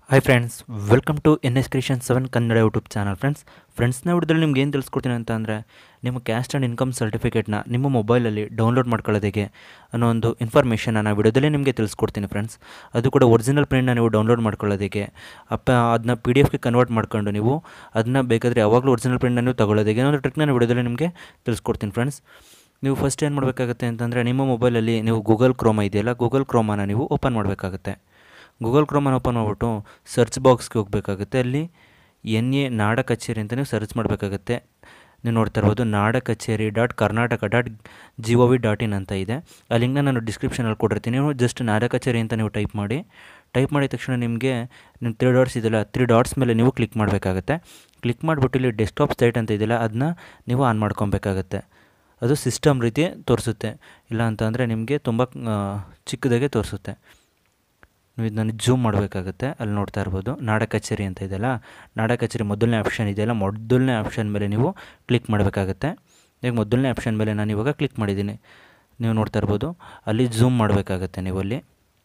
hi friends welcome to N S Krishan seven Kannada YouTube channel friends ಫ್ರೆಂಡ್ಸ್ನ ವಿಡಿಯೋದಲ್ಲಿ ನಿಮ್ಗೆ ಏನು ತಿಳಿಸ್ಕೊಡ್ತೀನಿ ಅಂತ ಅಂದರೆ ನಿಮ್ಮ ಕ್ಯಾಸ್ಟ್ ಆ್ಯಂಡ್ ಇನ್ಕಮ್ ಸರ್ಟಿಫಿಕೇಟ್ನ ನಿಮ್ಮ ಮೊಬೈಲಲ್ಲಿ ಡೌನ್ಲೋಡ್ ಮಾಡ್ಕೊಳ್ಳೋದು ಹೇಗೆ ಅನ್ನೋ ಒಂದು ಇನ್ಫಾರ್ಮೇಷನ್ ನಾನು ವಿಡಿಯೋದಲ್ಲೇ ನಿಮಗೆ ತಿಳಿಸ್ಕೊಡ್ತೀನಿ ಫ್ರೆಂಡ್ಸ್ ಅದು ಕೂಡ ಒರಿಜಿನಲ್ ಪ್ರಿಂಟ್ನ ನೀವು ಡೌನ್ಲೋಡ್ ಮಾಡ್ಕೊಳ್ಳೋದು ಹೇಗೆ ಅಪ್ಪ ಅದನ್ನ ಪಿ ಡಿ ಎಫ್ಗೆ ಕನ್ವರ್ಟ್ ಮಾಡ್ಕೊಂಡು ನೀವು ಅದನ್ನ ಬೇಕಾದರೆ ಯಾವಾಗಲೂ ಒರಿಜಿನಲ್ ಪ್ರಿಂಟ್ನ ನೀವು ತಗೊಳ್ಳೋದು ಹೇಗೆ ಅನ್ನೋ ಟ್ರಿಕ್ನ ನಾನು ವಿಡಿಯೋದಲ್ಲಿ ನಿಮಗೆ ತಿಳಿಸ್ಕೊಡ್ತೀನಿ ಫ್ರೆಂಡ್ಸ್ ನೀವು ಫಸ್ಟ್ ಏನು ಮಾಡಬೇಕಾಗುತ್ತೆ ಅಂತಂದರೆ ನಿಮ್ಮ ಮೊಬೈಲಲ್ಲಿ ನೀವು ಗೂಗಲ್ ಕ್ರೋಮ ಇದೆಯಲ್ಲ ಗೂಗಲ್ ಕ್ರೋಮನ ನೀವು ಓಪನ್ ಮಾಡಬೇಕಾಗುತ್ತೆ ಗೂಗಲ್ ಕ್ರೋಮನ ಓಪನ್ ಮಾಡಿಬಿಟ್ಟು ಸರ್ಚ್ ಬಾಕ್ಸ್ಗೆ ಹೋಗಬೇಕಾಗುತ್ತೆ ಅಲ್ಲಿ ಎನ್ ಎ ನಾಡ ಕಚೇರಿ ಅಂತ ನೀವು ಸರ್ಚ್ ಮಾಡಬೇಕಾಗುತ್ತೆ ನೀವು ನೋಡ್ತಾ ಇರ್ಬೋದು ನಾಡ ಕಚೇರಿ dot Karnataka dot G O V dot in ಅಂತ ಇದೆ ಆ ಲಿಂಕ್ನ ನಾನು ಡಿಸ್ಕ್ರಿಪ್ಷನಲ್ಲಿ ಕೊಟ್ಟಿರ್ತೀನಿ ನೀವು ಜಸ್ಟ್ ನಾಡ ಕಚೇರಿ ಅಂತ ನೀವು ಟೈಪ್ ಮಾಡಿ ಟೈಪ್ ಮಾಡಿದ ತಕ್ಷಣ ನಿಮಗೆ ನಿಮ್ಮ ತ್ರೀ ಡಾಟ್ಸ್ ಇದೆಯಲ್ಲ ತ್ರೀ ಡಾಟ್ಸ್ ಮೇಲೆ ನೀವು ಕ್ಲಿಕ್ ಮಾಡಬೇಕಾಗುತ್ತೆ ಕ್ಲಿಕ್ ಮಾಡಿಬಿಟ್ಟು ಇಲ್ಲಿ ಡೆಸ್ಕ್ಟಾಪ್ ಸೈಟ್ ಅಂತ ಇದೆಯಲ್ಲ ಅದನ್ನ ನೀವು ಆನ್ ಮಾಡ್ಕೊಬೇಕಾಗತ್ತೆ ಅದು ಸಿಸ್ಟಮ್ ರೀತಿ ತೋರಿಸುತ್ತೆ ಇಲ್ಲ ಅಂತಂದರೆ ನಿಮಗೆ ತುಂಬ ಚಿಕ್ಕದಾಗೆ ತೋರಿಸುತ್ತೆ ನೀವು ಇದನ್ನು ಜೂಮ್ ಮಾಡಬೇಕಾಗುತ್ತೆ ಅಲ್ಲಿ ನೋಡ್ತಾ ಇರ್ಬೋದು ನಾಡ ಕಚೇರಿ ಅಂತ ಇದೆಯಲ್ಲ ನಾಡ ಕಚೇರಿ ಮೊದಲನೇ ಆಪ್ಷನ್ ಇದೆಯಲ್ಲ ಮೊದಲನೇ ಆಪ್ಷನ್ ಮೇಲೆ ನೀವು ಕ್ಲಿಕ್ ಮಾಡಬೇಕಾಗುತ್ತೆ ಈಗ ಮೊದಲನೇ ಆಪ್ಷನ್ ಮೇಲೆ ನಾನು ಇವಾಗ ಕ್ಲಿಕ್ ಮಾಡಿದ್ದೀನಿ ನೀವು ನೋಡ್ತಾ ಇರ್ಬೋದು ಅಲ್ಲಿ ಝೂಮ್ ಮಾಡಬೇಕಾಗತ್ತೆ ನೀವು ಅಲ್ಲಿ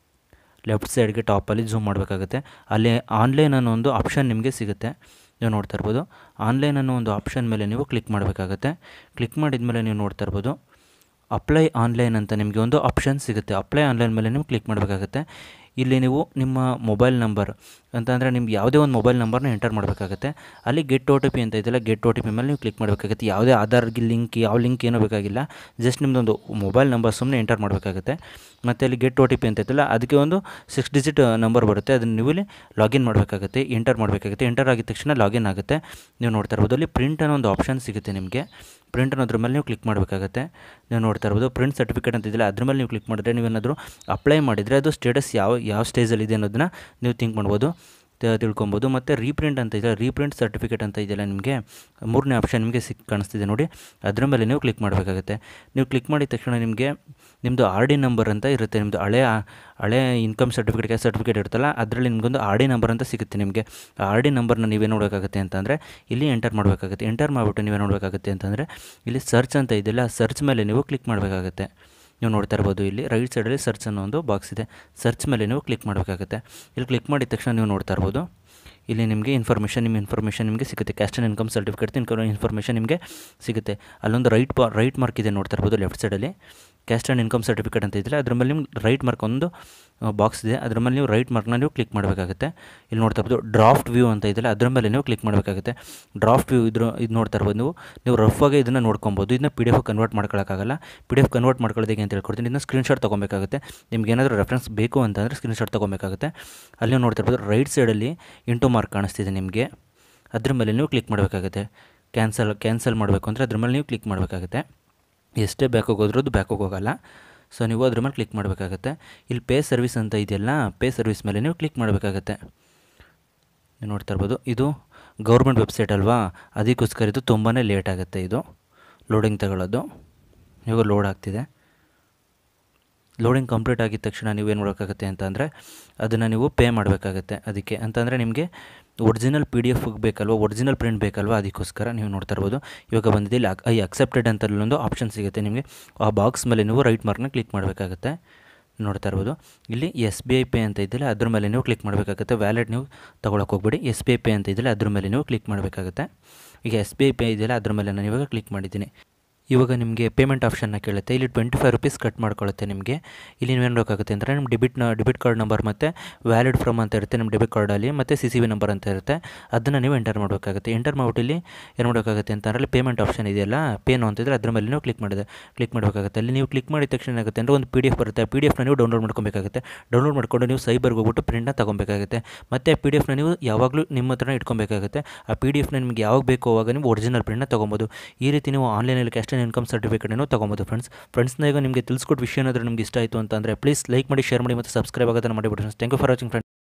ಲೆಫ್ಟ್ ಸೈಡ್ಗೆ ಟಾಪಲ್ಲಿ ಝೂಮ್ ಮಾಡಬೇಕಾಗುತ್ತೆ ಅಲ್ಲಿ ಆನ್ಲೈನ್ ಅನ್ನೋ ಒಂದು ಆಪ್ಷನ್ ನಿಮಗೆ ಸಿಗುತ್ತೆ ನೀವು ನೋಡ್ತಾ ಇರ್ಬೋದು ಆನ್ಲೈನ್ ಅನ್ನೋ ಒಂದು ಆಪ್ಷನ್ ಮೇಲೆ ನೀವು ಕ್ಲಿಕ್ ಮಾಡಬೇಕಾಗುತ್ತೆ ಕ್ಲಿಕ್ ಮಾಡಿದ ಮೇಲೆ ನೀವು ನೋಡ್ತಾ ಇರ್ಬೋದು ಅಪ್ಲೈ ಆನ್ಲೈನ್ ಅಂತ ನಿಮಗೆ ಒಂದು ಆಪ್ಷನ್ ಸಿಗುತ್ತೆ ಅಪ್ಲೈ ಆನ್ಲೈನ್ ಮೇಲೆ ನೀವು ಕ್ಲಿಕ್ ಮಾಡಬೇಕಾಗುತ್ತೆ ಇಲ್ಲಿ ನೀವು ನಿಮ್ಮ ಮೊಬೈಲ್ ನಂಬರ್ ಅಂತಂದರೆ ನಿಮ್ಗೆ ಯಾವುದೇ ಒಂದು ಮೊಬೈಲ್ ನಂಬರ್ನ ಎಂಟರ್ ಮಾಡಬೇಕಾಗುತ್ತೆ ಅಲ್ಲಿ ಗೆಟ್ ಒ ಟಿ ಪಿ ಅಂತ ಇದೆಯಲ್ಲ ಗೆಟ್ ಒ ಟಿ ಪಿ ಮೇಲೆ ನೀವು ಕ್ಲಿಕ್ ಮಾಡಬೇಕಾಗುತ್ತೆ ಯಾವುದೇ ಆಧಾರ್ಗೆ ಲಿಂಕ್ ಯಾವ ಲಿಂಕ್ ಏನೂ ಬೇಕಾಗಿಲ್ಲ ಜಸ್ಟ್ ನಿಮ್ಮದೊಂದು ಮೊಬೈಲ್ ನಂಬರ್ ಸುಮ್ಮನೆ ಎಂಟರ್ ಮಾಡಬೇಕಾಗುತ್ತೆ ಮತ್ತು ಅಲ್ಲಿ ಗೆಟ್ ಒ ಟಿ ಪಿ ಅಂತ ಇದೆಯಲ್ಲ ಅದಕ್ಕೆ ಒಂದು ಸಿಕ್ಸ್ ಡಿಜಿಟ್ ನಂಬರ್ ಬರುತ್ತೆ ಅದನ್ನು ನೀವು ಇಲ್ಲಿ ಲಾಗಿನ್ ಮಾಡಬೇಕಾಗುತ್ತೆ ಎಂಟರ್ ಮಾಡಬೇಕಾಗುತ್ತೆ ಎಂಟರ್ ಆಗಿದ ತಕ್ಷಣ ಲಾಗಿನ್ ಆಗುತ್ತೆ ನೀವು ನೋಡ್ತಾ ಇರ್ಬೋದು ಅಲ್ಲಿ ಪ್ರಿಂಟ್ ಅನ್ನೋ ಒಂದು ಆಪ್ಷನ್ ಸಿಗುತ್ತೆ ನಿಮಗೆ ಪ್ರಿಂಟ್ ಅನ್ನೋದ್ರ ಮೇಲೆ ನೀವು ಕ್ಲಿಕ್ ಮಾಡಬೇಕಾಗುತ್ತೆ ನೀವು ನೋಡ್ತಾ ಇರ್ಬೋದು ಪ್ರಿಂಟ್ ಸರ್ಟಿಫಿಕೇಟ್ ಅಂತ ಇದೆಯಲ್ಲ ಅದ್ರ ಮೇಲೆ ನೀವು ಕ್ಲಿಕ್ ಮಾಡಿದ್ರೆ ನೀವೇನಾದರೂ ಅಪ್ಲೈ ಮಾಡಿದರೆ ಅದು ಸ್ಟೇಟಸ್ ಯಾವ ಯಾವ ಸ್ಟೇಜಲ್ಲಿ ಇದೆ ಅನ್ನೋದನ್ನ ನೀವು ಥಿಂಕ್ ಮಾಡ್ಬೋದು ತ- ತಿಳ್ಕೊಬೋದು ಮತ್ತು ರೀಪ್ರಿಂಟ್ ಅಂತ ಇದೆ ರೀಪ್ರಿಂಟ್ ಸರ್ಟಿಫಿಕೇಟ್ ಅಂತ ಇದೆಯಲ್ಲ ನಿಮಗೆ ಮೂರನೇ ಆಪ್ಷನ್ ನಿಮಗೆ ಸಿಕ್ ಕಾಣಿಸ್ತಿದೆ ನೋಡಿ ಅದ್ರ ಮೇಲೆ ನೀವು ಕ್ಲಿಕ್ ಮಾಡಬೇಕಾಗುತ್ತೆ ನೀವು ಕ್ಲಿಕ್ ಮಾಡಿದ ತಕ್ಷಣ ನಿಮಗೆ ನಿಮ್ಮದು ಆರ್ ಡಿ ನಂಬರ್ ಅಂತ ಇರುತ್ತೆ ನಿಮ್ಮದು ಹಳೆ ಹಳೆ ಇನ್ಕಮ್ ಸರ್ಟಿಫಿಕೇಟ್ ಕ್ಯಾಸ್ಟ್ ಸರ್ಟಿಫಿಕೇಟ್ ಇರುತ್ತಲ್ಲ ಅದರಲ್ಲಿ ನಿಮಗೊಂದು ಆರ್ ಡಿ ನಂಬರ್ ಅಂತ ಸಿಗುತ್ತೆ ನಿಮಗೆ ಆ ಆರ್ ಡಿ ನಂಬರ್ನ ನೀವೇನು ನೋಡಬೇಕಾಗುತ್ತೆ ಅಂತಂದರೆ ಇಲ್ಲಿ ಎಂಟರ್ ಮಾಡಬೇಕಾಗುತ್ತೆ ಎಂಟರ್ ಮಾಡಿಬಿಟ್ಟು ನೀವೇನು ನೋಡಬೇಕಾಗುತ್ತೆ ಅಂತಂದರೆ ಇಲ್ಲಿ ಸರ್ಚ್ ಅಂತ ಇದೆಯಲ್ಲ ಸರ್ಚ್ ಮೇಲೆ ನೀವು ಕ್ಲಿಕ್ ಮಾಡಬೇಕಾಗುತ್ತೆ ನೀವು ನೋಡ್ತಾ ಇರ್ಬೋದು ಇಲ್ಲಿ ರೈಟ್ ಸೈಡಲ್ಲಿ ಸರ್ಚ್ ಅನ್ನೋ ಒಂದು ಬಾಕ್ಸ್ ಇದೆ ಸರ್ಚ್ ಮೇಲೆ ನೀವು ಕ್ಲಿಕ್ ಮಾಡಬೇಕಾಗುತ್ತೆ ಇಲ್ಲಿ ಕ್ಲಿಕ್ ಮಾಡಿದ ತಕ್ಷಣ ನೀವು ನೋಡ್ತಾ ಇರ್ಬೋದು ಇಲ್ಲಿ ನಿಮಗೆ ಇನ್ಫಾರ್ಮೇಷನ್ ನಿಮ್ಮ ಇನ್ಫಾರ್ಮೇಷನ್ ನಿಮಗೆ ಸಿಗುತ್ತೆ caste and income certificate information ನಿಮಗೆ ಸಿಗುತ್ತೆ ಅಲ್ಲೊಂದು ರೈಟ್ ಪಾ ರೈಟ್ ಮಾರ್ಕ್ ಇದೆ ನೋಡ್ತಾ ಇರ್ಬೋದು ಲೆಫ್ಟ್ ಸೈಡಲ್ಲಿ ಕ್ಯಾಸ್ಟ್ ಆ್ಯಂಡ್ ಇನ್ಕಮ್ ಸರ್ಟಿಫಿಕೇಟ್ ಅಂತ ಇದ್ದರೆ ಅದ್ರ ಮೇಲೆ ನಿಮ್ಗೆ ರೈಟ್ ಮಾರ್ಕ್ ಒಂದು ಬಾಕ್ಸ್ ಇದೆ ಅದ್ರ ಮೇಲೆ ನೀವು ರೈಟ್ ಮಾರ್ಕ್ನ ನೀವು ಕ್ಲಿಕ್ ಮಾಡಬೇಕಾಗುತ್ತೆ ಇಲ್ಲಿ ನೋಡ್ತಾ ಇರ್ಬೋದು ಡ್ರಾಫ್ಟ್ ವ್ಯೂ ಅಂತ ಇದೆಯಲ್ಲ ಅದ್ರ ಮೇಲೆ ನೀವು ಕ್ಲಿಕ್ ಮಾಡಬೇಕಾಗುತ್ತೆ ಡ್ರಾಫ್ಟ್ ವ್ಯೂ ಇದ್ರ ಇದು ನೋಡ್ತಾ ಇರ್ಬೋದು ನೀವು ನೀವು ರಫ್ ಆಗಿ ಇದನ್ನು ನೋಡ್ಕೊಬೋದು ಇದನ್ನ ಪಿ ಡಿ ಎಫ್ ಕನ್ವರ್ಟ್ ಮಾಡ್ಕೊಳ್ಳೋಕ್ಕಾಗಲ್ಲ ಪಿ ಡಿ ಎಫ್ ಕನ್ವರ್ಟ್ ಮಾಡ್ಕೊಳ್ಳೋದು ಹೇಗೆ ಅಂತ ಹೇಳ್ಕೊಡ್ತೀನಿ ಇದನ್ನ ಸ್ಕ್ರೀನ್ಶಾಟ್ ತೊಗೊಬೇಕಾಗುತ್ತೆ ನಿಮ್ಗೆ ಏನಾದರೂ ರೆಫರೆನ್ಸ್ ಬೇಕು ಅಂತಂದರೆ ಸ್ಕ್ರೀನ್ಶಾಟ್ ತೊಗೊಬೇಕಾಗುತ್ತೆ ಅಲ್ಲಿ ನೋಡ್ತಾ ಇರ್ಬೋದು ರೈಟ್ ಸೈಡಲ್ಲಿ ಇಂಟು ಮಾರ್ಕ್ ಕಾಣಿಸ್ತಿದೆ ನಿಮಗೆ ಅದ್ರ ಮೇಲೆ ನೀವು ಕ್ಲಿಕ್ ಮಾಡಬೇಕಾಗುತ್ತೆ ಕ್ಯಾನ್ಸಲ್ ಕ್ಯಾನ್ಸಲ್ ಮಾಡಬೇಕು ಅಂದರೆ ಅದ್ರ ಮೇಲೆ ನೀವು ಕ್ಲಿಕ್ ಮಾಡಬೇಕಾಗುತ್ತೆ ಎಷ್ಟೇ ಬ್ಯಾಕೋಗಿ ಹೋದ್ರೂ ಅದು ಬ್ಯಾಕೋಗಿ ಹೋಗಲ್ಲ ಸೊ ನೀವು ಅದ್ರ ಮೇಲೆ ಕ್ಲಿಕ್ ಮಾಡಬೇಕಾಗುತ್ತೆ ಇಲ್ಲಿ ಪೇ ಸರ್ವಿಸ್ ಅಂತ ಇದೆಯಲ್ಲ ಪೇ ಸರ್ವಿಸ್ ಮೇಲೆ ನೀವು ಕ್ಲಿಕ್ ಮಾಡಬೇಕಾಗತ್ತೆ ನೀವು ನೋಡ್ತಾ ಇರ್ಬೋದು ಇದು ಗೌರ್ಮೆಂಟ್ ವೆಬ್ಸೈಟ್ ಅಲ್ವಾ ಅದಕ್ಕೋಸ್ಕರ ಇದು ತುಂಬಾ ಲೇಟ್ ಆಗುತ್ತೆ ಇದು ಲೋಡಿಂಗ್ ತಗೊಳ್ಳೋದು ಇವಾಗ ಲೋಡ್ ಆಗ್ತಿದೆ ಲೋಡಿಂಗ್ ಕಂಪ್ಲೀಟ್ ಆಗಿದ ತಕ್ಷಣ ನೀವೇನು ಮಾಡಬೇಕಾಗುತ್ತೆ ಅಂತಂದರೆ ಅದನ್ನು ನೀವು ಪೇ ಮಾಡಬೇಕಾಗತ್ತೆ ಅದಕ್ಕೆ ಅಂತಂದರೆ ನಿಮಗೆ ಒರಿಜಿನಲ್ ಪಿ ಡಿ ಎಫ್ ಬೇಕಲ್ವ ಒರಿಜಿನಲ್ ಪ್ರಿಂಟ್ ಬೇಕಲ್ವ ಅದಕ್ಕೋಸ್ಕರ ನೀವು ನೋಡ್ತಾ ಇರ್ಬೋದು ಇವಾಗ ಬಂದಿದೆ ಇಲ್ಲಿ ಐ ಅಕ್ಸೆಪ್ಟೆಡ್ ಅಂತ ಒಂದು ಆಪ್ಷನ್ ಸಿಗುತ್ತೆ ನಿಮಗೆ ಆ ಬಾಕ್ಸ್ ಮೇಲೆ ನೀವು ರೈಟ್ ಮಾರ್ಕ್ನ ಕ್ಲಿಕ್ ಮಾಡಬೇಕಾಗುತ್ತೆ ನೋಡ್ತಾ ಇರ್ಬೋದು ಇಲ್ಲಿ ಎಸ್ ಬಿ ಐ ಪೇ ಅಂತ ಇದ್ದರೆ ಅದ್ರ ಮೇಲೆ ನೀವು ಕ್ಲಿಕ್ ಮಾಡಬೇಕಾಗುತ್ತೆ ವ್ಯಾಲೆಟ್ ನೀವು ತೊಗೊಳಕ್ಕೆ ಹೋಗ್ಬೇಡಿ ಎಸ್ ಬಿ ಐ ಪೇ ಅಂತ ಇದ್ದರೆ ಅದ್ರ ಮೇಲೆ ನೀವು ಕ್ಲಿಕ್ ಮಾಡಬೇಕಾಗುತ್ತೆ ಈಗ ಎಸ್ ಬಿ ಐ ಪೇ ಇದೆಯಲ್ಲ ಅದ್ರ ಮೇಲೆ ನಾನು ಇವಾಗ ಕ್ಲಿಕ್ ಮಾಡಿದ್ದೀನಿ ಇವಾಗ ನಿಮಗೆ ಪೇಮೆಂಟ್ ಆಪ್ಷನ್ನ ಕೇಳುತ್ತೆ ಇಲ್ಲಿ ಟ್ವೆಂಟಿ ಫೈವ್ ರುಪೀಸ್ ಕಟ್ ಮಾಡ್ಕೊಳ್ಳುತ್ತೆ ನಿಮಗೆ ಇಲ್ಲಿ ನೀವೇನು ಬೇಕಾಗುತ್ತೆ ಅಂದರೆ ನಿಮ್ಮ ಡೆಬಿಟ್ನ ಡೆಬಿಟ್ ಕಾರ್ಡ್ ನಂಬರ್ ಮತ್ತು ವ್ಯಾಲಿಡ್ ಫ್ರಮ್ ಅಂತ ಇರುತ್ತೆ ನಿಮ್ಮ ಡೆಬಿಟ್ ಕಾರ್ಡಲ್ಲಿ ಮತ್ತು ಸಿ ಸಿ ವಿ ನಂಬರ್ ಅಂತ ಇರುತ್ತೆ ಅದನ್ನು ನೀವು ಎಂಟರ್ ಮಾಡಬೇಕಾಗುತ್ತೆ ಎಂಟರ್ ಮಾಡ್ಬಿಟ್ಟು ಇಲ್ಲಿ ಏನು ಮಾಡಬೇಕಾಗುತ್ತೆ ಅಂತಂದರೆ ಅಲ್ಲಿ ಪೇಮೆಂಟ್ ಆಪ್ಷನ್ ಇದೆಯಲ್ಲ ಪೇನು ಅಂತಿದ್ರೆ ಅದ್ರ ಮೇಲೆ ನೀವು ಕ್ಲಿಕ್ ಮಾಡಿದೆ ಕ್ಲಿಕ್ ಮಾಡಬೇಕಾಗುತ್ತೆ ಅಲ್ಲಿ ನೀವು ಕ್ಲಿಕ್ ಮಾಡಿದ ತಕ್ಷಣ ಏನಾಗುತ್ತೆ ಅಂದರೆ ಒಂದು ಪಿ ಡಿ ಎಫ್ ಬರುತ್ತೆ ಪಿ ಡಿ ಎಫ್ನ ನೀವು ಡೌನ್ಲೋಡ್ ಮಾಡ್ಕೊಬೇಕಾಗುತ್ತೆ ಡೌನ್ಲೋಡ್ ಮಾಡ್ಕೊಂಡು ನೀವು ಸೈಬರ್ಗೆ ಹೋಗ್ಬಿಟ್ಟು ಪ್ರಿಂಟ್ನ ತೊಗೊಬೇಕಾಗುತ್ತೆ ಮತ್ತು ಪಿ ಡಿ ಎಫ್ನ ನೀವು ಯಾವಾಗಲೂ ನಿಮ್ಮ ಹತ್ರನೇ ಇಟ್ಕೊಬೇಕಾಗುತ್ತೆ ಆ ಪಿ ಡಿ ಎಫ್ನ ನಿಮಗೆ ಯಾವಾಗ ಬೇಕೋ ಅವಾಗ ನೀವು ಒರಿಜಿನಲ್ ಪ್ರಿಂಟ್ನ ತೊಗೊಬೋದು ಈ ರೀತಿ ನೀವು ಆನ್ಲೈನಲ್ಲಿ ಕ್ಯಾಸ್ಟ್ ಆ್ಯಂಡ್ ಇನ್ಕಮ್ ಸರ್ಟಿಫಿಕೇಟನ್ನು ತೊಗೊಬೋದು ಫ್ರೆಂಡ್ಸ್ ಫ್ರೆಂಡ್ಸ್ನ ಈಗ ನಿಮಗೆ ತಿಳಿಸ್ಕೊಟ್ಟು ವಿಷಯ ಏನಾದರೂ ನಿಮ್ಗೆ ಇಷ್ಟ ಆಯಿತು ಅಂತಂದರೆ ಪ್ಲೀಸ್ ಲೈಕ್ ಮಾಡಿ ಶೇರ್ ಮಾಡಿ ಮತ್ತು ಸಬ್ಸ್ಕ್ರೈಬ್ ಆಗೋದನ್ನು ಮಾಡಿಬಿಡಿ friends thank you for watching friends